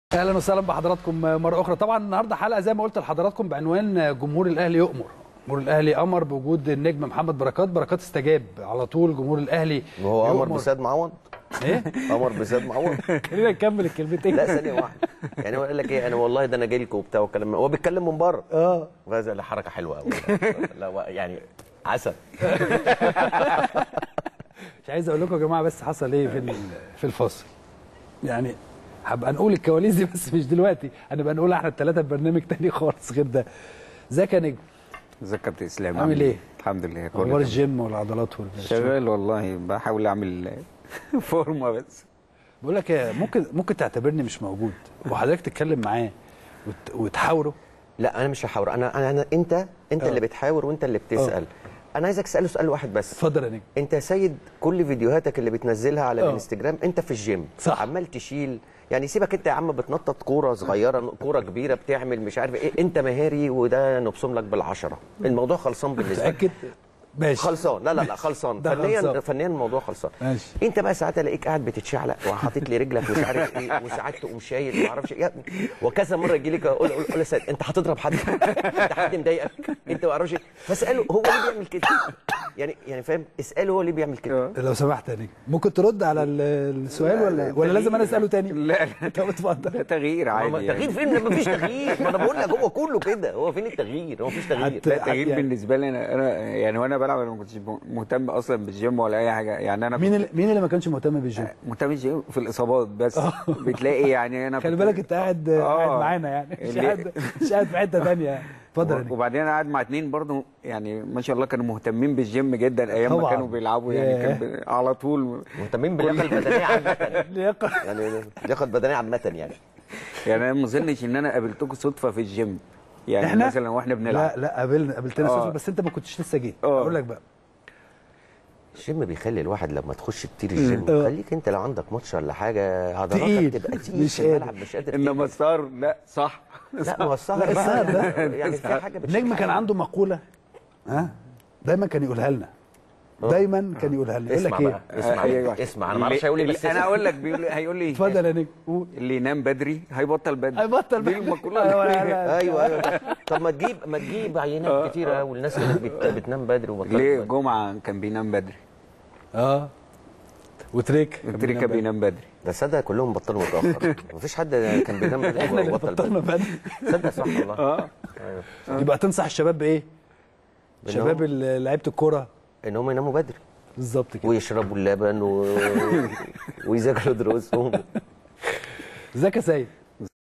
اهلا وسهلا بحضراتكم مره اخرى طبعا النهارده حلقه زي ما قلت لحضراتكم بعنوان جمهور الاهلي يؤمر جمهور الاهلي امر بوجود النجم محمد بركات بركات استجاب على طول جمهور الاهلي وهو امر يؤمر. بسيد معوض ايه امر بسيد معوض خلينا نكمل الكلمتين لا ثانيه واحده يعني هو قال لك ايه انا والله ده انا جاي لكم وبتاع والكلام هو بيتكلم من بره اه وهذا حركه حلوه قوي لا و- يعني عسل مش عايز اقول لكم يا جماعه بس حصل ايه في ال- في الفاصل يعني هبقى نقول الكواليس دي بس مش دلوقتي هنبقى نقولها احنا الثلاثه في برنامج تاني خالص غير ده ازيك يا نجم ازيك يا كابتن اسلام عامل ايه؟ الحمد لله كله اخبار تمام. الجيم والعضلات وال شغال والله بحاول اعمل فورمه بس بقول لك إيه، ممكن ممكن تعتبرني مش موجود وحضرتك تتكلم معاه وت- وتحاوره لا انا مش هحاور انا انا, أنا انت انت آه. اللي بتحاور وانت اللي بتسال انا عايزك تساله سؤال واحد بس اتفضل يا نجم انت يا سيد كل فيديوهاتك اللي بتنزلها على آه. الانستجرام انت في الجيم صح. عمال تشيل يعني سيبك انت يا عم بتنطط كوره صغيره كوره كبيره بتعمل مش عارف ايه انت مهاري وده نبصم لك بالعشره الموضوع خلصان بالنسبه لك متاكد ماشي خلصان لا لا لا خلصان ده فنيا خلصان. فنيا الموضوع خلصان ماشي. انت بقى ساعات الاقيك قاعد بتتشعلق وحاطط لي رجلك مش عارف ايه وساعات تقوم شايل ما اعرفش ايه وكذا مره يجي لك اقول اقول اقول يا سيد انت هتضرب حد انت حد مضايقك انت ما اعرفش ايه فاساله هو ليه بيعمل كده يعني يعني فاهم اساله هو ليه بيعمل كده لو سمحت يا نجم ممكن ترد على ال- السؤال ولا ولا لازم انا اساله تاني لا لا طب اتفضل ده تغيير ما- عادي ما- يعني. تغيير فين ما فيش تغيير ما انا بقول لك هو كله كده هو فين التغيير هو مفيش تغيير حتى- لا تغيير يعني- بالنسبه لي انا انا يعني وانا بلعب انا ما كنتش مهتم اصلا بالجيم ولا اي حاجه يعني انا مين اللي مين اللي ما كانش مهتم بالجيم مهتم بالجيم في الاصابات بس بتلاقي يعني انا خلي كنت- بالك انت قاعد آه. قاعد معانا يعني مش اللي- قاعد مش قاعد في حته ثانيه يعني اتفضل يا نجم وبعدين انا قاعد مع اتنين برضو يعني ما شاء الله كانوا مهتمين بالجيم جدا ايام ما طبعاً. كانوا بيلعبوا يعني كان ياه. ب- على طول مهتمين باللياقه البدنيه عامه لياقه يعني اللياقه البدنيه عامه يعني يعني انا ما اظنش ان انا قابلتكم صدفه في الجيم يعني احنا مثلا واحنا بنلعب لا لا قابلنا قابلتنا آه. صدفة، بس انت ما كنتش لسه جيت آه. اقول لك بقى الجيم بيخلي الواحد لما تخش كتير الجيم آه. خليك انت لو عندك ماتش ولا حاجه تقيل. عضلاتك تبقى تقيل مش في قادر. الملعب مش قادر انما تبقى. الصار لا صح لا ما هو السهر لا، بقى السهر ده. يعني في حاجه بتشجع النجم كان عنده مقوله ها دايما كان يقولها لنا دايما كان يقولها لنا يقول اسمع لك بقى ايه اسمع أيوة. اسمع انا ما اعرفش هيقول ايه بس انا اسمع. اقول لك بيقول هيقول لي اتفضل يا نجم قول اللي ينام بدري هيبطل بدري هيبطل دي بقى. المقوله أيوة، لا، لا. ايوه ايوه طب ما تجيب ما تجيب عينات كتيره والناس اللي بت- بتنام بدري وبطلت ليه بدري. جمعه كان بينام بدري اه وتريك تريكا بينام بدري ده صدق كلهم بطلوا متاخر مفيش حد كان بينام بدري احنا اللي وبطل بطلنا بدري بدري صدق صح والله اه ايوه يبقى تنصح الشباب بايه؟ شباب ال- لعيبه الكوره ان هم يناموا بدري بالظبط كده ويشربوا اللبن و... ويذاكروا دروسهم ازيك يا سيد؟